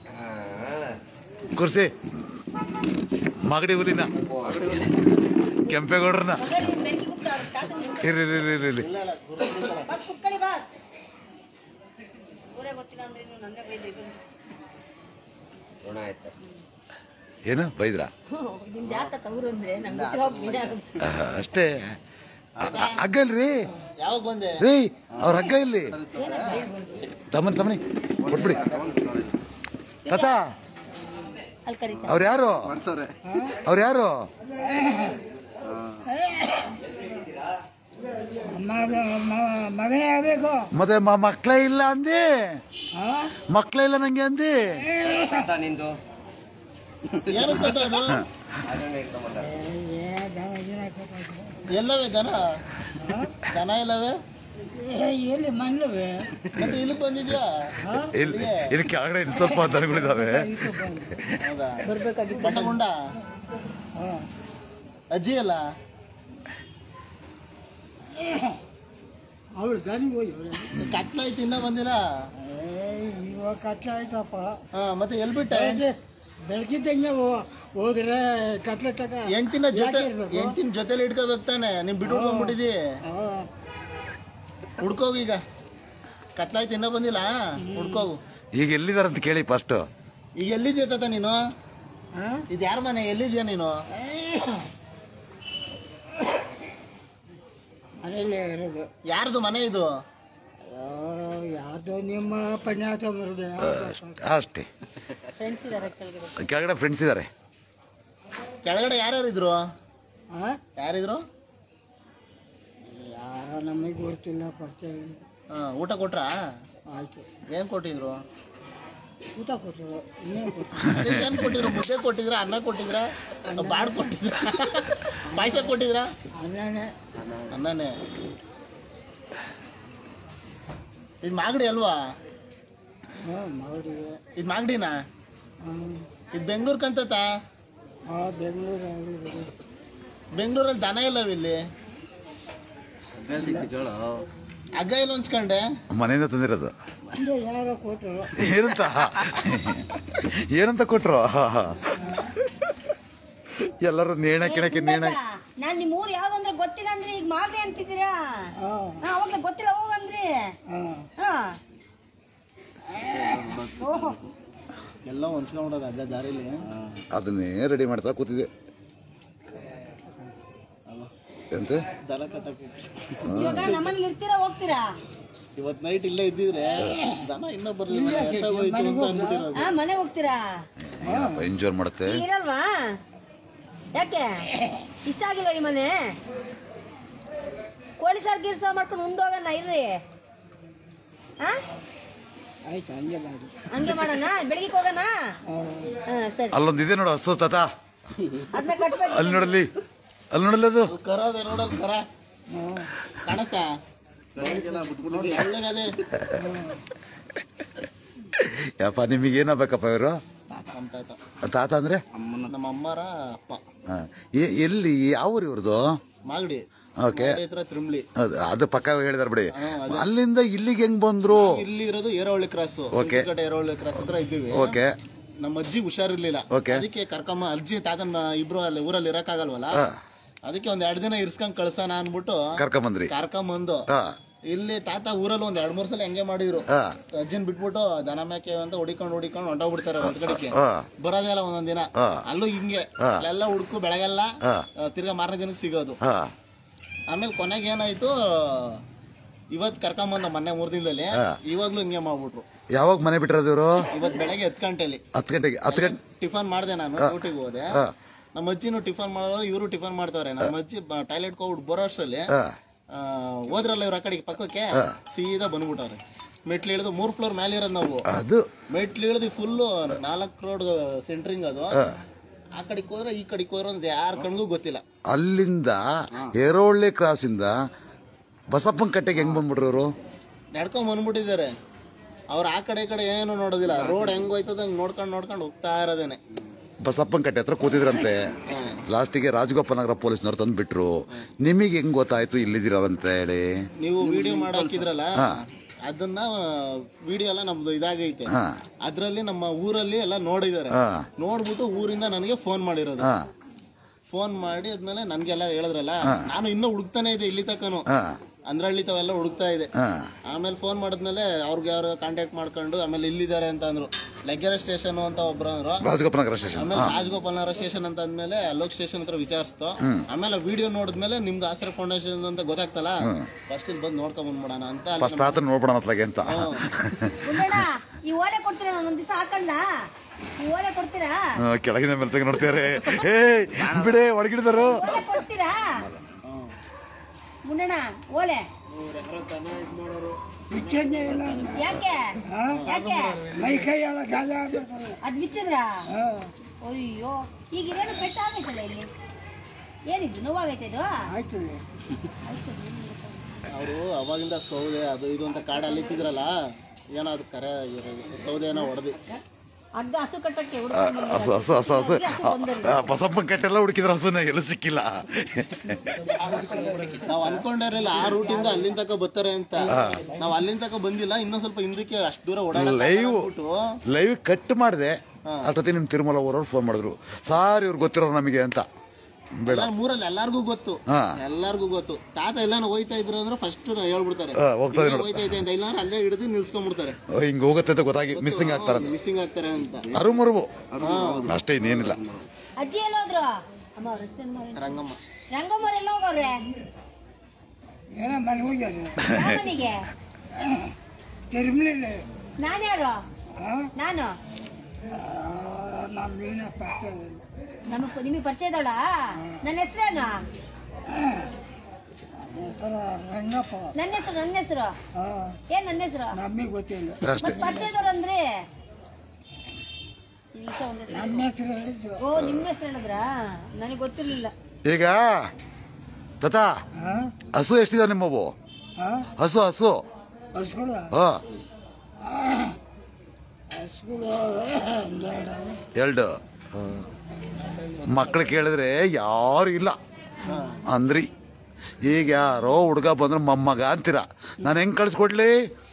ಕುರ್ಸಿ ಮಾಗಡಿ ಹುಲಿನ ಕೆಂಪೇಗೌಡ್ರನ್ನ ಬೆಂಕಿ ಕುಕ್ತಾವ್ರ ತಾತನ ಇರ್ರಿ ಇರ್ರಿ ಇರ್ರಿ ಇರ್ರಿ ಬಸ್ ಕುತ್ಕೊಳ್ಳಿ ಬಾಸ್ ಊರೇ ಗೊತ್ತಿಲ್ಲ ಅಂದ್ರೆ ನೀವು ನಂದೇ ಬೈದ್ರಿ ಋಣ ಆಯ್ತು ಏನು ಬೈದ್ರಾ ನಿಮ್ ಜಾತ ತವ್ರು ಅಂದ್ರೆ ನಂಗೆ ಹೋಗಿ ನೀನೇ ಆಗುತ್ತೆ. ಆ, ಅಷ್ಟೇ ಅ- ಅ- ಹಗ್ಗ ಇಲ್ರಿ ಯಾವಾಗ ಬಂದೆ ರೀ ಅವ್ರ ಹಗ್ಗ ಇಲ್ಲಿ ತಮ್ಮನಿ ತಮ್ಮನಿ ಕೊಟ್ಬಿಡಿ ತಾತ ಅಲ್ಲಿ ಕರೀತಾರೆ ಅವ್ರು ಯಾರು ಅವ್ರು ಯಾರು ಮಗನೇ ಆಗಬೇಕು ಮತ್ತೆ ಮ- ಮಕ್ಳೇ ಇಲ್ಲ ಅಂದಿ ಮಕ್ಳೇ ಇಲ್ಲ ನಂಗೆ ಅಂದಿ ತಾತ ನಿಂದು ಏನಕ್ಕೆ ಅದು ಅದನ್ನ ಇಟ್ಕೊಂಬಂದ ಎಲ್ಲವೇ ದನ ದನ ಎಲ್ಲವೇ ಎಲ್ಲಿ ಮಣ್ಣವೇ ಮತ್ತೆ ಇಲ್ಲಿ ಬಂದಿದ್ಯಾ ಇಲ್ಲಿ ಇಲ್ಲಿ ಕೆಳಗಡೆ ಇನ್ನು ಸ್ವಲ್ಪ ದನಗಳಿದಾವೆ ಹೌದಾ ಬರ್ಬೇಕಾಗಿತ್ತು ಪಟ್ಟಗುಂಡ ಅಜ್ಜಿ ಅಲ್ಲ ಅವಳು ದನಿಗೆ ಹೋಗಿ ಕತ್ಲಾಯ್ತು ಇನ್ನ ಬಂದಿಲ್ಲ ಇವಾಗ ಕತ್ಲೆ ಆಯ್ತಪ್ಪ ಹಾ ಮತ್ತೆ ಎಲ್ ಬಿಟ್ಟೆ ಬೆಳಕಿದ್ದಂಗೆ ಹೋದ್ರೆ ಕತ್ಲೆ ತಕ ಎಂಟಿನ ಜೊತೆ ಯಾಕೆ ಇರ್ಬೇಕು? ಎಂಟಿನ ಜೊತೆಲಿ ಇಟ್ಕೋಬೇಕು ತಾನೆ ನೀನ್ ಬಿಟ್ಟು ಹೋಗ್ಬಿಟ್ಟಿದಿ ಹುಡ್ಕೋಗು ಈಗ ಕತ್ಲಾಯ್ತು ಇನ್ನ ಬಂದಿಲ್ಲ ಹುಡ್ಕೋಗು ಈಗ ಎಲ್ಲಿದಾರಂತ ಕೇಳಿ ಫಸ್ಟ್ ಈಗ ಎಲ್ಲಿದ್ಯಾ ತಾತ ನೀನು ಇದು ಯಾರ ಮನೆ ಎಲ್ಲಿದ್ಯಾ ನೀನು ಮನೆಯಲ್ಲೇ ಇರೋದು ಯಾರ್ದು ಮನೆ ಇದು ಯಾರ್ದೋ ನಿಮ್ಮ ಪುಣ್ಯಾತ ಬರೋದು ಅಷ್ಟೇ ಫ್ರೆಂಡ್ಸ್ ಇದಾರೆ ಕೆಳಗಡೆ ಕೆಳಗಡೆ ಫ್ರೆಂಡ್ಸ್ ಇದಾರೆ ಕೆಳಗಡೆ ಯಾರ್ಯಾರು ಇದ್ರು ಹಾಂ ಯಾರಿದ್ರು ಯಾರೋ ನಮಗೆ ಗೊತ್ತಿಲ್ಲ ಪರಿಚಯ ಇಲ್ಲ ಹಾ, ಊಟ ಕೊಟ್ರಾ ಆಯ್ತು ಏನ್ ಕೊಟ್ಟಿದ್ರು ಊಟ ಕೊಟ್ಟರು ಇನ್ನೇನು ಕೊಟ್ಟರು ಅದೇ ಏನ್ ಕೊಟ್ಟಿದ್ರು ಮುದ್ದೆ ಕೊಟ್ಟಿದ್ರ ಅನ್ನ ಕೊಟ್ಟಿದ್ರ ಬಾಡ್ ಕೊಟ್ಟಿದ್ರ ಪಾಯಸ ಕೊಟ್ಟಿದ್ರ ಅನ್ನನೇ ಅನ್ನನೇ ಇದು ಮಾಗಡಿ ಅಲ್ವಾ ಹ್ಞೂ ಮಗಳಿಗೆ ಇದು ಮಾಗಡಿನಾ ಹಾಂ ಇದು ಬೆಂಗಳೂರು ಕಂತತ ಹಾಂ ಬೆಂಗಳೂರು ಆಗಲಿ ಬಿಡಿ ಬೆಂಗಳೂರಲ್ಲಿ ದನ ಇಲ್ಲವ ಇಲ್ಲಿ ಹಗ್ಗ ಇಲ್ಲ ಅನ್ಸ್ಕೊಂಡೆ ಮನೆಯಿಂದ ತಂದಿರೋದು ಹಿಂದೆ ಯಾರೋ ಕೊಟ್ಟರು ಏನಂತ ಏನಂತ ಕೊಟ್ರು ಎಲ್ಲರೂ ನೇಣ ಕಿಣಕ್ಕೆ ನೇಣ ನಾನ್ ನಿಮ್ ಊರ್ ಯಾವ್ದು ಅಂದ್ರೆ ಗೊತ್ತಿಲ್ಲ ಅಂದ್ರೆ ಈಗ ಮಾಗ್ರಿ ಅಂತಿದ್ದೀರಾ ಹಾಂ ಹಾ ಅವಾಗ್ಲೇ ಗೊತ್ತಿಲ್ಲ ಹೋಗಂದ್ರಿ ಹಾಂ ಹಾ ಓಹೋ ಎಲ್ಲ ಹೊಂಚ್ಕೊಂಡ್ಬಿಡೋದು ಅಡ್ಡ ದಾರಿಲಿ ಅದನ್ನೇ ರೆಡಿ ಮಾಡ್ತಾ ಕೂತಿದ್ದೆ ಎಂತ ದನ ಕಟ್ಟಕ್ಕೆ ಇವಾಗ ನಮ್ಮಲ್ಲಿ ಇರ್ತೀರಾ ಹೋಗ್ತೀರಾ ಇವತ್ ನೈಟ್ ಇಲ್ಲೇ ಇದ್ದಿದ್ರೆ ದನ ಇನ್ನೂ ಬರ್ಲಿಲ್ಲ ಎತ್ತಾಗೋಯ್ತು ಅಂತ ಅಂದ್ಬಿಟ್ಟಿರೋದು ಹಾ ಮನೆಗೆ ಹೋಗ್ತೀರಾ ಏನಪ್ಪ ಎಂಜಾಯ್ ಮಾಡುತ್ತೆ ಇಲ್ಲಿ ಇರಲ್ವಾ ಯಾಕೆ ಇಷ್ಟ ಆಗಿಲ್ವ ಈ ಮನೆ ಕೋಳಿ ಸಾರ್ ಗಿರ್ ಸಾರ್ ಮಾಡ್ಕೊಂಡು ಉಂಡೋಗಣ ಇರ್ರಿ ಹಾ ಆಯ್ತು ಹಂಗೆ ಮಾಡಿ ಹಂಗೆ ಮಾಡೋಣ ಬೆಳಿಗ್ಗೆ ಹೋಗೋಣ ಹಾಂ ಹಾ ಸರಿ ಅಲ್ಲೊಂದು ಇದೆ ನೋಡು ಹಸು ತಾತ ಅದನ್ನ ಕಟ್ಬೇಕು ಅಲ್ಲಿ ನೋಡಲ್ಲಿ ಅಲ್ಲಿ ನೋಡಲ್ಲ ಅದು ಕರ ಅದೇ ನೋಡಲ್ ಕರ ಕಾಣಿಸ್ತಾ ನೋಡಿ, ಒಳ್ಳೆಗದೆ. ಯಪ್ಪ ನಿಮಗೆ ಏನಾಗಬೇಕಪ್ಪ ಇವರು ನಮ್ ತಾತ ತಾತ ಅಂದ್ರೆ ನಮ್ಮ ಅಮ್ಮರ ಅಪ್ಪ ಹಾ. ಎ- ಎಲ್ಲಿ ಯಾವ ಊರು ಇವ್ರದ್ದು ಮಾಗಡಿ ಓಕೆ ಮಾಗಡಿ ಹತ್ರ ತಿರುಮ್ಲಿ ಅದು ಅದು ಪಕ್ಕ ಹೇಳಿದಾರೆ ಬಿಡಿ ಅಲ್ಲಿಂದ ಇಲ್ಲಿಗೆ ಹೆಂಗ್ ಬಂದ್ರು ಇಲ್ಲಿ ಇರೋದು Eravalli cross Okay. Eravalli cross ಹತ್ರ ಇದ್ದೀವಿ ಓಕೆ ನಮ್ಮ ಅಜ್ಜಿ ಹುಷಾರಿರ್ಲಿಲ್ಲ Okay. ಅದಕ್ಕೆ ಕರ್ಕಮ್ಮ ಅಜ್ಜಿ ತಾತನ ಇಬ್ರು ಅಲ್ಲಿ ಊರಲ್ಲಿ ಇರಕ್ಕಾಗಲ್ವಲ್ಲ ಹಾ. ಅದಕ್ಕೆ ಒಂದ್ ಎರಡ್ ದಿನ ಇರ್ಸ್ಕೊಂಡ್ ಕಳ್ಸೋಣ ಅನ್ಬಿಟ್ಟು ಕರ್ಕೊಂಬಂದ್ರಿ ಕರ್ಕೊಂಬಂದು ಹಾ ಇಲ್ಲಿ ತಾತ ಊರಲ್ಲಿ ಒಂದ್ ಎರಡ್ ಮೂರ್ ಸಲ ಹೆಂಗೆ ಮಾಡಿದ್ರು ಹಾ ಅಜ್ಜಿನ್ ಬಿಟ್ಬಿಟ್ಟು ದನ ಮೇಕೆ ಅಂತ ಹುಡಿಕೊಂಡು ಹುಡಿಕೊಂಡು ಹೊಂಟೋಗ್ಬಿಡ್ತಾರೆ ಒಂದ್ ಕಡೆಗೆ ಹಾ ಬರೋದೇ ಇಲ್ಲ ಒಂದೊಂದ್ ದಿನ ಹಾ. ಅಲ್ಲೂ ಹಿಂಗೆ ಹಾ. ಅಲ್ಲೆಲ್ಲ ಹುಡ್ಕು ಬೆಳಗೆಲ್ಲ ಹಾ. ಆ, ತಿರ್ಗಾ ಮಾರನೇ ದಿನಕ್ಕೆ ಸಿಗೋದು ಹಾ ಆಮೇಲೆ ಕೊನೆಗೆ ಏನಾಯ್ತು ಇವತ್ ಕರ್ಕೊಂಬಂದ ಮೊನ್ನೆ ಮೂರ್ ದಿನದಲ್ಲಿ ಹಾ. ಇವಾಗ್ಲೂ ಹಿಂಗೆ ಮಾಡ್ಬಿಟ್ರು ಯಾವಾಗ ಮನೆ ಬಿಟ್ಟಿರೋದು ಇವರು ಇವತ್ ಬೆಳಗ್ಗೆ ಹತ್ತು ಗಂಟೆಲಿ ಹತ್ತು ಗಂಟೆಗೆ ಹತ್ತು ಗಂಟೆ ಟಿಫನ್ ಮಾಡಿದೆ ನಾನು ಡ್ಯೂಟಿಗೆ ಹೋದೆ ಹಾ ನಮ್ಮ ಅಜ್ಜಿನೂ ಟಿಫನ್ ಮಾಡೋರು ಇವರು ಟಿಫನ್ ಮಾಡ್ತಾವ್ರೆ ನಮ್ಮ ಅಜ್ಜಿ ಟಾಯ್ಲೆಟ್ ಹೋಗ್ಬಿಟ್ಟು ಬರೋ ಅಷ್ಟರಲ್ಲಿ ಹಾ ಆ, ಹೋದ್ರಲ್ಲ ಇವ್ರ ಆ ಕಡೆಗೆ ಪಕ್ಕಕ್ಕೆ ಸೀದಾ ಬಂದ್ಬಿಟ್ಟವ್ರೆ ಮೆಟ್ಲು ಇಳಿದು ಮೂರ್ ಫ್ಲೋರ್ ಮೇಲೆ ಇರೋದು ನಾವು ಅದು ಮೆಟ್ಲು ಇಳಿದು ಫುಲ್ಲು ನಾಲ್ಕು ರೋಡ್ ಸೆಂಟ್ರಿಂಗ್ ಅದು ಆ ಕಡೆಗೆ ಹೋದ್ರೆ ಈ ಕಡೆಗೆ ಹೋದ್ರೆ ಒಂದು ಯಾರ ಕಣ್ಗೂ ಗೊತ್ತಿಲ್ಲ ಅಲ್ಲಿಂದ ಏರೋಳ್ಳಿ ಕ್ರಾಸಿಂದ ಬಸಪ್ಪನ ಕಟ್ಟೆಗೆ ಹೆಂಗ್ ಬಂದ್ಬಿಟ್ರು ಇವರು ನಡ್ಕೊಂಡ್ ಬಂದ್ಬಿಟ್ಟಿದ್ದಾರೆ ಅವ್ರು ಆ ಕಡೆ ಈ ಕಡೆ ಏನು ನೋಡೋದಿಲ್ಲ ರೋಡ್ ಹೆಂಗ್ ಹೋಯ್ತದ ಹಂಗ್ ನೋಡ್ಕೊಂಡು ನೋಡ್ಕೊಂಡು ಹೋಗ್ತಾ ಇರೋದೇನೆ ಬಸಪ್ಪನ ಕಟ್ಟೆ ಹತ್ರ ಕೂತಿದ್ರಂತೆ ಲಾಸ್ಟಿಗೆ ರಾಜಗೋಪಾಲ್ ನಗರ ಪೊಲೀಸ್ನವ್ರು ತಂದು ಬಿಟ್ರು ನಿಮಗೆ ಹೆಂಗ್ ಗೊತ್ತಾಯ್ತು ಇಲ್ಲಿದ್ದೀರಂತ ಹೇಳಿ ನೀವು ವಿಡಿಯೋ ಮಾಡಾಕಿದ್ರಲ್ಲ ಅದನ್ನ ವಿಡಿಯೋ ಎಲ್ಲ ನಮ್ದು ಇದಾಗೈತೆ ಹಾ ಅದ್ರಲ್ಲಿ ನಮ್ಮ ಊರಲ್ಲಿ ಎಲ್ಲ ನೋಡಿದ್ದಾರೆ ಹಾ ನೋಡ್ಬಿಟ್ಟು ಊರಿಂದ ನನಗೆ ಫೋನ್ ಮಾಡಿರೋದು ಹಾ ಫೋನ್ ಮಾಡಿ ಆದ್ಮೇಲೆ ನನ್ಗೆಲ್ಲ ಹೇಳಿದ್ರಲ್ಲ ನಾನು ಇನ್ನೂ ಹುಡುಕ್ತಾನೆ ಇದೆ ಇಲ್ಲಿ ತಕನು ಹಾ ಅಂದ್ರಳ್ಳಿ ತಾವೆಲ್ಲ ಹುಡುಕ್ತಾ ಇದೆ ಹಾ ಆಮೇಲೆ ಫೋನ್ ಮಾಡಿದ್ಮೇಲೆ ಅವ್ರಿಗೆ ಯಾರು ಕಾಂಟ್ಯಾಕ್ಟ್ ಮಾಡ್ಕೊಂಡು ಆಮೇಲೆ ಇಲ್ಲಿದ್ದಾರೆ ಅಂತ ಅಂದ್ರು ಲೆಗ್ಗೆರೆ ಸ್ಟೇಷನ್ ಅಂತ ಒಬ್ರು ಅಂದ್ರು ರಾಜಗೋಪಾಲ ನಗರ ಸ್ಟೇಷನ್ ಆಮೇಲೆ ರಾಜಗೋಪಾಲ್ ನಗರ ಸ್ಟೇಷನ್ ಅಂತ ಅಂದ್ಮೇಲೆ ಅಲೋಕ್ ಸ್ಟೇಷನ್ ಹತ್ರ ವಿಚಾರಿಸ್ತು ಆಮೇಲೆ ವಿಡಿಯೋ ನೋಡಿದ್ಮೇಲೆ ನಿಮ್ದು ಆಸರೆ ಫೌಂಡೇಶನ್ ಅಂತ ಗೊತ್ತಾಗ್ತಲ್ಲ ಫಸ್ಟ್ ಇಲ್ಲಿ ಬಂದು ನೋಡ್ಕೊಂಡ್ ಬಂದ್ಬಿಡೋಣ ಅಂತ ಅಲ್ಲಿ ಫಸ್ಟ್ ಆತ ನೋಡ್ಬಿಡೋಣ ಅತ್ಲಾಗೆ ಅಂತ ಗುಂಡಣ್ಣ ಈ ಓಲೆ ಕೊಡ್ತೀರಾ ನಾನು ಒಂದ್ ದಿವಸ ಹಾಕೊಳ್ಳ ಈ ಓಲೆ ಕೊಡ್ತೀರಾ ಹಾ, ಕೆಳಗಿನ ಮೇಲೆ ತೆಗೆ ನೋಡ್ತಾರೆ ಏ ಬಿಡೆ ಒಳಗಿಡಿದಾರು ಓಲೆ ಕೊಡ್ತೀರಾ ಗುಂಡಣ್ಣ ಓಲೆ ಇಚ್ಛೆನೇ ಇಲ್ಲ ಯಾಕೆ ಯಾಕೆ ಮೈ ಕೈ ಎಲ್ಲ ಗಾಯ ಆಗ್ಬಿಡ್ತದೆ ಅದ್ ಬಿಚ್ಚಿದ್ರಾ ಹಾ ಅಯ್ಯೋ ಈಗ ಇದೇನು ಪೆಟ್ಟಾಗೈತಲ್ಲ ಇಲ್ಲಿ ಏನಿದು ನೋವಾಗೈತೆ ಇದು ಆಯ್ತದೆ ಅವರು ಅವಾಗಿಂದ ಸೌದೆ ಅದು ಇದು ಅಂತ ಕಾಡು ಅಲ್ಲಿತ್ತಿದ್ರಲ್ಲ ಏನೋ ಅದು ಕರೆ ಸೌದೆ ಏನೋ ಹೊಡೆದು ಹಗ್ಗ ಹಸು ಕಟ್ಟಕ್ಕೆ ಹಸು ಹಸು ಹಸು ಹಸು ಬಸಪ್ಪನ ಕಟ್ಟೆಲ್ಲ ಹುಡುಕಿದ್ರ ಹಸುನ ಎಲ್ಲ ಸಿಕ್ಕಿಲ್ಲ ನಾವು ಅನ್ಕೊಂಡಿರಲಿಲ್ಲ ಆ ರೂಟಿಂದ ಅಲ್ಲಿಂದ ತಕ ಬರ್ತಾರೆ ಅಂತ ನಾವು ಅಲ್ಲಿಂದ ತಕ ಬಂದಿಲ್ಲ ಇನ್ನೊಂದ್ ಸ್ವಲ್ಪ ಹಿಂದಕ್ಕೆ ಅಷ್ಟು ದೂರ ಲೈವ್ ಓಡಾಡ್ಬಿಟ್ಟು ಲೈವ್ ಕಟ್ ಮಾಡಿದೆ ಅಷ್ಟೊತ್ತಿ ನಿಮ್ ತಿರುಮಲ ಊರವ್ರು ಫೋನ್ ಮಾಡಿದ್ರು ಸಾರ್ ಇವ್ರು ಗೊತ್ತಿರೋ ನಮಗೆ ಅಂತ ಬೇಡ ಎಲ್ಲ ಮೂರಲ್ಲಿ ಎಲ್ಲಾರ್ಗೂ ಗೊತ್ತು ಹಾ. ಎಲ್ಲಾರ್ಗೂ ಗೊತ್ತು ತಾತ ಎಲ್ಲಾನು ಹೋಯ್ತಾ ಇದ್ರು ಅಂದ್ರೆ ಫಸ್ಟ್ ಹೇಳ್ಬಿಡ್ತಾರೆ ಹಾ, ಹೋಗ್ತಾ ಇದೆ ಇಲ್ಲೇ ನೋಡು. ಹೋಯ್ತಾ ಇದೆ ಅಂತ ಇಲ್ಲಾಂದ್ರೆ ಅಲ್ಲೇ ಹಿಡಿದು ನಿಲ್ಸ್ಕೊಂಡ್ಬಿಡ್ತಾರೆ ಹಿಂಗ್ ಹೋಗುತ್ತೆ ಅಂತ ಗೊತ್ತಾಗಿ ಮಿಸ್ಸಿಂಗ್ ಆಗ್ತಾರಂತ ಮಿಸ್ಸಿಂಗ್ ಆಗ್ತಾರೆ ಅಂತ ಅರುಮರುವು ಅಷ್ಟೇ ಇನ್ನೇನಿಲ್ಲ ಅಜ್ಜಿ ಎಲ್ಲೋದ್ರು ಅಮ್ಮ ಅವ್ರ ಹೆಸರು ರಂಗಮ್ಮ ರಂಗಮ್ಮವ್ರು ಎಲ್ಲ ಹೋಗವ್ರೆ ಏನೋ ಮನೆ ಹೋಗ್ಯಾರ ಯಾವ ಮನೆಗೆ ತಿರುಮಲಿಲ್ಲ ನಾನ್ಯಾರು ನಾನು ನಮ್ಗೇನ ಪರಿಚಯ ಇಲ್ಲ ನಮಗ್ ನಿಮಗೆ ಪರಿಚಯ ಇದ್ದಾಳ ನನ್ನ ಹೆಸರೇನು ಹೆಸರು ರಂಗಪ್ಪ ನನ್ನ ಹೆಸರು ನನ್ನ ಹೆಸರು ಹಾ ಏನ್ ನನ್ನ ಹೆಸರು ನಮಗೆ ಗೊತ್ತಿಲ್ಲ ಅಷ್ಟೇ ಮತ್ ಪರಿಚಯದವ್ರು ಅಂದ್ರೆ ಈ ವಿಷಯ ಒಂದ್ ಹೆಸರು. ನಮ್ಮ ಹೆಸರು ಹೇಳಿದ್ದು ಓ ನಿಮ್ಮ ಹೆಸರು ಹೇಳಿದ್ರಾ ನನಗೆ ಗೊತ್ತಿರ್ಲಿಲ್ಲ ಈಗ ತತ ಹಾ ಹಸು ಎಷ್ಟಿದಾವೆ ನಿಮ್ಮವು ಹಾ ಹಸು ಹಸು ಹಸುಗಳು ಹಾ ಹಸುಗಳು ಒಂದೆರಡು ಎರಡು ಮಕ್ಳು ಕೇಳಿದ್ರೆ ಯಾರು ಇಲ್ಲ ಅಂದ್ರಿ ಈಗ ಯಾರೋ ಹುಡುಗ ಬಂದ್ರೆ ಮೊಮ್ಮಗ ಅಂತೀರ ನಾನು ಹೆಂಗ್ ಕಳ್ಸ್ಕೊಡ್ಲಿ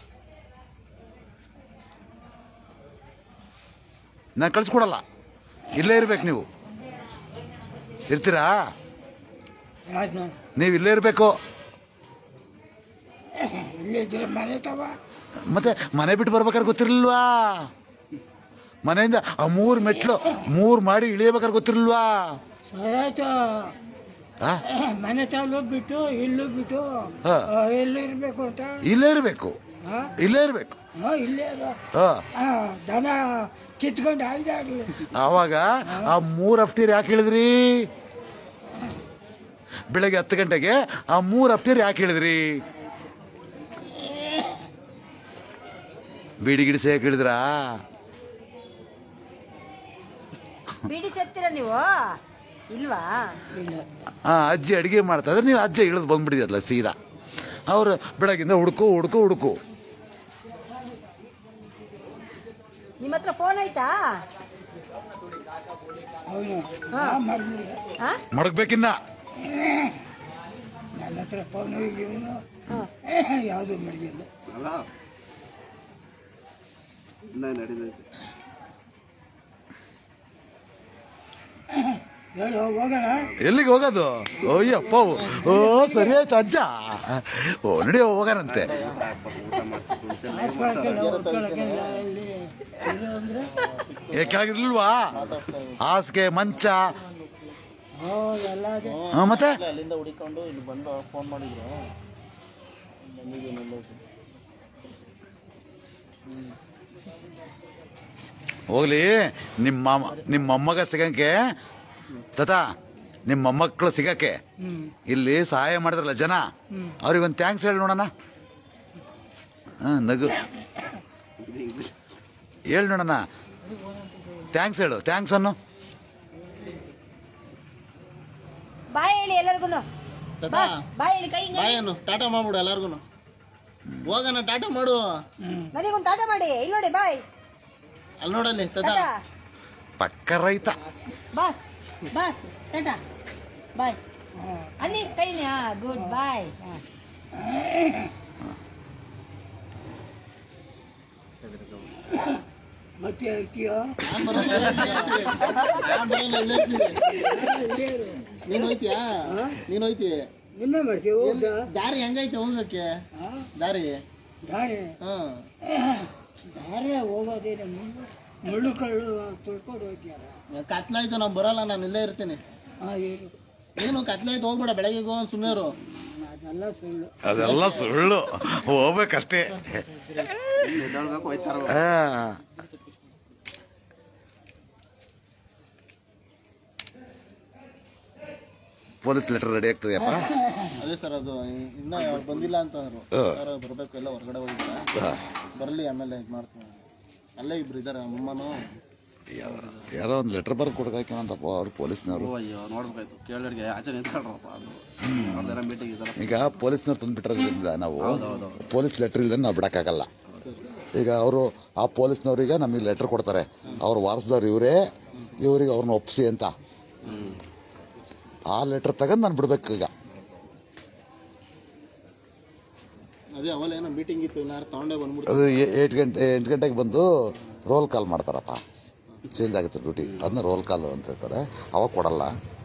ನಾನು ಕಳ್ಸ್ಕೊಡಲ್ಲ ಇಲ್ಲೇ ಇರ್ಬೇಕು ನೀವು ಇರ್ತೀರಾ ಯಾರು ನೀವು ಇಲ್ಲೇ ಇರಬೇಕು ಇಲ್ಲಿದ್ರೆ ಮನೆ ತವ ಮತ್ತೆ ಮನೆ ಬಿಟ್ಟು ಬರ್ಬೇಕಾದ್ರೆ ಗೊತ್ತಿರಲಿಲ್ವಾ ಮನೆಯಿಂದ ಆ ಮೂರು ಮೆಟ್ಲು ಮೂರು ಮಾಡಿ ಇಳಿಯಬೇಕಾದ್ರೆ ಗೊತ್ತಿರಲ್ವಾ ಸರಾಯ್ತು ಆ ಮನೆ ಚಾಲು ಬಿಟ್ಟು ಇಲ್ಲೂ ಬಿಟ್ಟು ಹಾ. ಆ, ಎಲ್ಲೂ ಇರ್ಬೇಕು ಅಂತ ಇಲ್ಲೇ ಇರಬೇಕು ಹಾ? ಇಲ್ಲೇ ಇರಬೇಕು ಹಾ, ಇಲ್ಲೇ ಇರು. ಹಾ ಆ, ದನ ಕಿತ್ಕೊಂಡು ಆಯ್ದಾಡ್ಲಿ ಆವಾಗ ಆ ಮೂರು ಅಫ್ಟೀರ್ ಯಾಕೆ ಹೇಳಿದ್ರಿ ಬೆಳಗ್ಗೆ ಹತ್ತು ಗಂಟೆಗೆ ಆ ಮೂರು ಅಫ್ಟೀರ್ ಯಾಕೆ ಹೇಳಿದ್ರಿ ಬೀಡಿ ಗಿಡಿ ಸೇಕ್ ಹೇಳಿದ್ರಾ ಬಿಡಿ ಸತ್ತೀರ ನೀವು ಇಲ್ವಾ ಇಲ್ಲ ಆ ಅಜ್ಜಿ ಅಡುಗೆ ಮಾಡ್ತಾ ಇದ್ರೆ ನೀವು ಅಜ್ಜ ಇಳಿದು ಬಂದ್ಬಿಟ್ಟಿದ್ರಲ್ಲ ಸೀದಾ ಅವರು ಬೆಳಗಿಂದ ಹುಡುಕು ಹುಡುಕು ಹುಡುಕು ನಿಮ್ಮ ಹತ್ರ ಫೋನ್ ಆಯ್ತಾ ಅವನು ಹಾ. ಮಾಡಿಲ್ಲ ಹಾ ಮಡಗ್ಬೇಕಿನ್ನ ನನ್ನ ಹತ್ರ ಫೋನ್ ಇವನು ಯಾವುದು ಮಾಡಿಲ್ಲ ಅಲ್ಲ ಇನ್ನ ನಡೀತೈತೆ ಹೇಳು ಹೋಗೋಣ ಎಲ್ಲಿಗೆ ಹೋಗೋದು ಓಯ್ಯಪ್ಪ ಓ ಸರಿ ಆಯ್ತು ಅಜ್ಜ ಓ ನಡಿ ಹೋಗೋಣಂತೆ ಊಟ ಮಾಡಿಸಿ ಕುಡಿಸಿ ಹಾಸ್ಕೊಳಕ್ಕೆಲ್ಲ ಹೊಡ್ಕೊಳಕ್ಕೆಲ್ಲ ಇಲ್ಲಿ ಇದು ಅಂದ್ರೆ ಏ ಕೆಳಗಿರ್ಲಿಲ್ವಾ ಹಾಸಿಗೆ ಮಂಚ ಹೋ ಎಲ್ಲ ಅದೇ ಆ, ಮತ್ತೆ ಅಲ್ಲಿಂದ ಹುಡಿಕೊಂಡು ಇಲ್ಲಿ ಬಂದು ಫೋನ್ ಮಾಡಿದ್ರು ಬಂದಿದ್ದೀನಿ ಎಲ್ಲ ಹೋಗ್ಲಿ ನಿಮ್ಮ ಮಾಮ ನಿಮ್ಮ ಮೊಮ್ಮಗ ಸಿಗಕ್ಕೆ ತತ ನಿಮ್ಮ ಮೊಮ್ಮಕ್ಕಳು ಸಿಗಕ್ಕೆ ಇಲ್ಲಿ ಸಹಾಯ ಮಾಡಿದ್ರಲ್ಲ ಜನ ಅವ್ರಿಗೊಂದು ಥ್ಯಾಂಕ್ಸ್ ಹೇಳಿ ನೋಡೋಣ ಹಾಂ ನಗು ಹೇಳಿ ನೋಡೋಣ ಥ್ಯಾಂಕ್ಸ್ ಹೇಳು ಥ್ಯಾಂಕ್ಸ್ ಅನ್ನು ಬಾಯ್ ಹೇಳಿ ಎಲ್ಲರಿಗೂ ತಾತ ಬಾಯ್ ಹೇಳಿ ಕೈ ಬಾಯ್ ಅನ್ನು ಟಾಟಾ ಮಾಡ್ಬಿಡು ಎಲ್ಲಾರ್ಗು ಹೋಗೋಣ ಟಾಟಾ ಮಾಡು ನನಗೊಂದು ಟಾಟಾ ಮಾಡಿ ಇಲ್ಲಿ ನೋಡಿ ಬಾಯ್ ಅಲ್ಲಿ ನೋಡಲ್ಲಿ ತಾತ ಟಾಟಾ ಪಕ್ಕ ರೈತ ಬಾಸ್ ಬಾಸ್ ಟಾಟಾ ಬಾಯ್ ಅನ್ನಿ ಕೈ ಗುಡ್ ಬಾಯ್ ಮತ್ತೆ ಹೇಳ್ತೀಯೋ ನಾನ್ ಬರಲ್ಲ, ನಾನ್ ಬರಲ್ಲ, ಇಲ್ಲೇ ಇರ್ತೀನಿ. ನೀನ್ ಹೋಯ್ತೀಯಾ ನೀನ್ ಹೋಯ್ತಿ ನಿನ್ನೆ ಮಾಡ್ತೀವಿ ಹೋಗ್ದ ದಾರಿ ಹೆಂಗೈತೆ ಹೋಗಕ್ಕೆ ದಾರಿ ದಾರಿ ಹಾ ದಾರಿ ಹೋಗೋದೇನೆ ಮುಳ್ಳು ಮುಳ್ಳು ಕಳ್ಳು ತುಳ್ಕೊಂಡು ಹೋಗ್ತೀಯಲ್ಲ ಕತ್ಲಾಯ್ತು ನಾನ್ ಬರಲ್ಲ ನಾನು ಇಲ್ಲೇ ಇರ್ತೀನಿ ಆ ಇರು ಏನು ಕತ್ಲಾಯ್ತು ಹೋಗ್ಬೇಡ ಬೆಳಗ್ಗೆ ಹೋಗೋನ್ ಸುಮ್ಮನೆ ಅದೆಲ್ಲ ಸುಳ್ಳು ಅದೆಲ್ಲ ಸುಳ್ಳು ಹೋಗ್ಬೇಕಷ್ಟೇ ಎದ್ದೇಳ್ಬೇಕು ಹೋಯ್ತಾರ ಆ. ಪೊಲೀಸ್ ಲೆಟರ್ ರೆಡಿ ಆಗ್ತದೆಯಪ್ಪ ಅದೇ ಸರ್ ಅದು ಇನ್ನ ಅವ್ರು ಬಂದಿಲ್ಲ ಅಂತಂದ್ರು ಸರ್ ಬರ್ಬೇಕು ಎಲ್ಲ ಹೊರಗಡೆ ಹೋಗಿದ್ದಾರೆ ಆ. ಬರಲಿ ಆಮೇಲೆ ಇದು ಮಾಡ್ತೀನಿ ಅಲ್ಲೇ ಇಬ್ರು ಇದ್ದಾರೆ ಅಮ್ಮನೂ ಯಾರೋ- ಯಾರೋ ಒಂದು ಲೆಟರ್ ಬರೆದು ಕೊಡ್ಬೇಕಂತಪ್ಪ ಅವ್ರು ಪೊಲೀಸ್ನವರು ಅಯ್ಯೋ ನೋಡ್ಬೇಕಾಯ್ತು ಕೇಳೋರಿಗೆ ಆಚೆ ನಿಂತ್ಕೊಳ್ರಪ್ಪ ಅದು ಅವ್ರದ್ದೆಲ್ಲ ಮೀಟಿಂಗ್ ಇದ್ದಾರೆ ಈಗ ಪೊಲೀಸ್ನವ್ರು ತಂದು ಬಿಟ್ಟಿರೋದ್ರಿಂದ ನಾವು ಪೊಲೀಸ್ ಲೆಟರ್ ಇಲ್ಲದೆ ನಾವು ಬಿಡೋಕ್ಕಾಗಲ್ಲ ಈಗ ಅವರು ಆ ಪೊಲೀಸ್ನವ್ರಿಗೆ ನಮಗೆ ಲೆಟರ್ ಕೊಡ್ತಾರೆ ಅವ್ರ ವಾರಸದವ್ರು ಇವರೇ ಇವ್ರಿಗೆ ಅವ್ರನ್ನ ಒಪ್ಪಿಸಿ ಅಂತ ಆ ಲೆಟರ್ ತಗೊಂಡು ನಾನು ಬಿಡ್ಬೇಕು ಈಗ ಅದೇ ಅವಲ್ಲ ಏನೋ ಮೀಟಿಂಗ್ ಇತ್ತು ಇನ್ನಾರು ತಗೊಂಡೇ ಬಂದ್ಬಿಡ್ತು ಅದು ಏಟ್ ಗಂಟೆ ಎಂಟು ಗಂಟೆಗೆ ಬಂದು ರೋಲ್ ಕಾಲ್ ಮಾಡ್ತಾರಪ್ಪ ಚೇಂಜ್ ಆಗುತ್ತೆ ಡ್ಯೂಟಿ ಅದನ್ನ ರೋಲ್ ಕಾಲು ಅಂತ ಹೇಳ್ತಾರೆ ಅವಾಗ ಕೊಡಲ್ಲ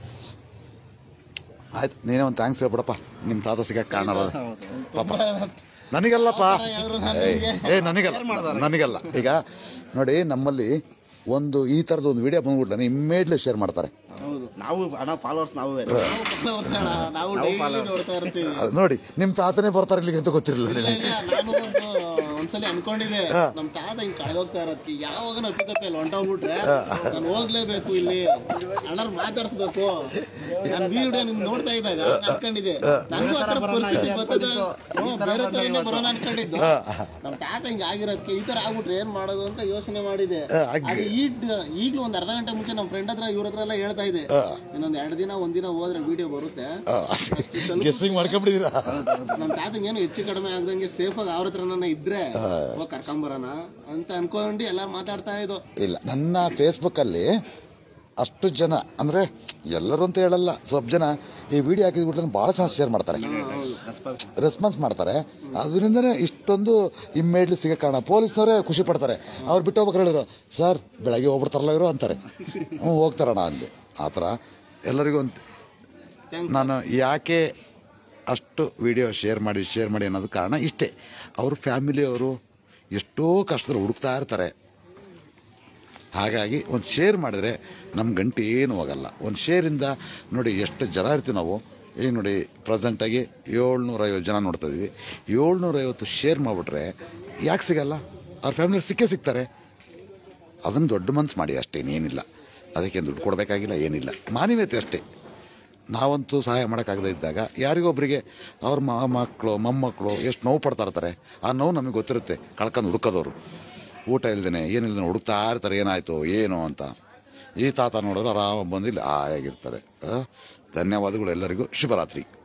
ಆಯ್ತು ನೀನೇ ಒಂದು ಥ್ಯಾಂಕ್ಸ್ ಹೇಳ್ಬಿಡಪ್ಪ ನಿಮ್ಮ ತಾತ ಸಿಗಕ್ಕೆ ಕಾರಣ ಅಲ್ಲ. ಪಾಪ ನನಗಲ್ಲಪ್ಪ ಏಯ್, ಏ ನನಗಲ್ಲ ನನಗಲ್ಲ ಈಗ ನೋಡಿ ನಮ್ಮಲ್ಲಿ ಒಂದು ಈ ಥರದ್ದು ಒಂದು ವಿಡಿಯೋ ಬಂದ್ಬಿಟ್ಲೆ ಇಮ್ಮಿಡಿಯೇಟ್ಲಿ ಶೇರ್ ಮಾಡ್ತಾರೆ ನಾವು ಹಣ ಫಾಲೋವರ್ಸ್ ನಾವೇ ವರ್ಷ ನಾವು ಡೈಲಿ ನೋಡ್ತಾ ಇರ್ತೀವಿ ಅದು ನೋಡಿ ನಿಮ್ಮ ತಾತನೇ ಬರ್ತಾರೆ ಇಲ್ಲಿಗೆ ಅಂತ ಗೊತ್ತಿರಲಿಲ್ಲ ಇಲ್ಲ, ನಿನಗೆ ಇಲ್ಲ, ನಾನು ಒಂದು ಒಂದ್ಸಲಿ ಅನ್ಕೊಂಡಿದ್ದೆ ನಮ್ ತಾತ ಹಿಂಗ್ ಕಳ್ದೋಗ್ತಾ ಇರತ್ತಿ ಯಾವಾಗ ನಚ್ಚಿದ್ದಪ್ಪ ಇಲ್ಲಿ ಹೊಂಟೋಗ್ಬಿಟ್ರೆ ನಾನು ಹೋಗ್ಲೇಬೇಕು ಇಲ್ಲಿ ಅಣ್ಣರ್ ಮಾತಾಡ್ಸ್ಬೇಕು ನಾನು ವಿಡಿಯೋ ನಿಮ್ ನೋಡ್ತಾ ಇದ್ದಾಗ ಅನ್ಕೊಂಡಿದ್ದೆ ನನಗೂ ಆ ಥರ ಪರಿಸ್ಥಿತಿ ಬರ್ತದೆ ಹ್ಞೂ, ಬೇರೆ ಥರನೇ ಬರೋಣ ಅನ್ಕೊಂಡಿದ್ದು ನಮ್ ತಾತ ಹಿಂಗ್ ಆಗಿರೋದಕ್ಕೆ ಈ ತರ ಆಗ್ಬಿಟ್ರೆ ಏನ್ ಮಾಡೋದು ಅಂತ ಯೋಚನೆ ಮಾಡಿದೆ ಹಾಗೆ. ಅದು ಈಗ್ ಈಗ್ಲೂ ಒಂದ್ ಅರ್ಧ ಗಂಟೆ ಮುಂಚೆ ನಮ್ಮ ಫ್ರೆಂಡ್ ಹತ್ರ ಇವ್ರ ಹತ್ರ ಎಲ್ಲ ಹೇಳ್ತಾ ಇದೆ ಇನ್ನೊಂದ್ ಎರಡು ದಿನ ಒಂದಿನ ಹೋದ್ರೆ ವಿಡಿಯೋ ಬರುತ್ತೆ ಗೆಸ್ಸಿಂಗ್ ಮಾಡ್ಕೊಂಬಿಟ್ಟಿದ್ದೀರಾ ನಮ್ ತಾತಂಗೆ ಏನು ಹೆಚ್ಚು ಕಡಿಮೆ ಆಗದಂಗೆ ಸೇಫ್ ಆಗಿ ಅವ್ರ ಹತ್ರನ ಇದ್ರೆ ಹೋಗ್ ಕರ್ಕೊಂಬರೋಣ ಅಂತ ಅನ್ಕೊಂಡು ಎಲ್ಲ ಮಾತಾಡ್ತಾ ಇದ್ದೋ ಇಲ್ಲ ನನ್ನ ಫೇಸ್ಬುಕ್ಕಲ್ಲಿ ಅಷ್ಟು ಜನ ಅಂದರೆ ಎಲ್ಲರೂ ಅಂತ ಹೇಳಲ್ಲ ಸ್ವಲ್ಪ ಜನ ಈ ವಿಡಿಯೋ ಹಾಕಿದ್ಬಿಟ್ರೆ ಭಾಳ ಚೆನ್ನಾಗಿ ಶೇರ್ ಮಾಡ್ತಾರೆ ರೆಸ್ಪಾನ್ಸ್ ಮಾಡ್ತಾರೆ ಅದರಿಂದನೇ ಇಷ್ಟೊಂದು ಇಮ್ಮಿಡಿಯೇಟ್ಲಿ ಸಿಗೋ ಕಾರಣ ಪೊಲೀಸ್ನವರೇ ಖುಷಿ ಪಡ್ತಾರೆ ಅವ್ರು ಬಿಟ್ಟು ಹೋಗ್ಬೇಕು ಹೇಳಿದ್ರು ಸರ್ ಬೆಳಗ್ಗೆ ಹೋಗ್ಬಿಡ್ತಾರಲ್ಲ ಇವರು ಅಂತಾರೆ ಹ್ಞೂ ಹೋಗ್ತಾರಣ್ಣ ಅಂದೆ ಆ ಥರ ಎಲ್ಲರಿಗೂ ಒಂದು ನಾನು ಯಾಕೆ ಅಷ್ಟು ವಿಡಿಯೋ ಶೇರ್ ಮಾಡಿ ಶೇರ್ ಮಾಡಿ ಅನ್ನೋದು ಕಾರಣ ಇಷ್ಟೇ ಅವ್ರ ಫ್ಯಾಮಿಲಿಯವರು ಎಷ್ಟೋ ಕಷ್ಟದಲ್ಲಿ ಹುಡುಕ್ತಾ ಇರ್ತಾರೆ ಹಾಗಾಗಿ ಒಂದು ಶೇರ್ ಮಾಡಿದ್ರೆ ನಮ್ಮ ಗಂಟೆ ಏನು ಹೋಗಲ್ಲ ಒಂದು ಶೇರಿಂದ ನೋಡಿ ಎಷ್ಟು ಜನ ಇರ್ತೀವಿ ನಾವು ಈಗ ನೋಡಿ ಪ್ರೆಸೆಂಟಾಗಿ ಏಳ್ನೂರೈವತ್ತು ಜನ ನೋಡ್ತಾ ಇದೀವಿ ಏಳ್ನೂರೈವತ್ತು ಶೇರ್ ಮಾಡಿಬಿಟ್ರೆ ಯಾಕೆ ಸಿಗಲ್ಲ ಅವ್ರ ಫ್ಯಾಮಿಲಿ ಸಿಕ್ಕೇ ಸಿಗ್ತಾರೆ ಅದನ್ನು ದೊಡ್ಡ ಮನ್ಸು ಮಾಡಿ ಅಷ್ಟೇ ಏನಿಲ್ಲ ಅದಕ್ಕೆ ದುಡ್ಡು ಕೊಡಬೇಕಾಗಿಲ್ಲ ಏನಿಲ್ಲ ಮಾನವೀಯತೆ ಅಷ್ಟೇ ನಾವಂತೂ ಸಹಾಯ ಮಾಡೋಕ್ಕಾಗದೇ ಇದ್ದಾಗ ಯಾರಿಗೊಬ್ಬರಿಗೆ ಅವ್ರ ಮ ಮಕ್ಕಳು ಮೊಮ್ಮಕ್ಕಳು ಎಷ್ಟು ನೋವು ಪಡ್ತಾ ಇರ್ತಾರೆ ಆ ನೋವು ನಮಗೆ ಗೊತ್ತಿರುತ್ತೆ ಕಳ್ಕೊಂಡು ಹುಡುಕೋದವರು ಊಟ ಇಲ್ದೇನೆ ಏನಿಲ್ದೇನೆ ಹುಡುಕ್ತಾ ಇರ್ತಾರೆ ಏನಾಯಿತು ಏನು ಅಂತ ಈ ತಾತ ನೋಡಿದ್ರೆ ಆರಾಮಾಗಿ ಬಂದು ಇಲ್ಲಿ ಆಯಾಗಿರ್ತಾರೆ ಆ? ಧನ್ಯವಾದಗಳು ಎಲ್ಲರಿಗೂ ಶುಭರಾತ್ರಿ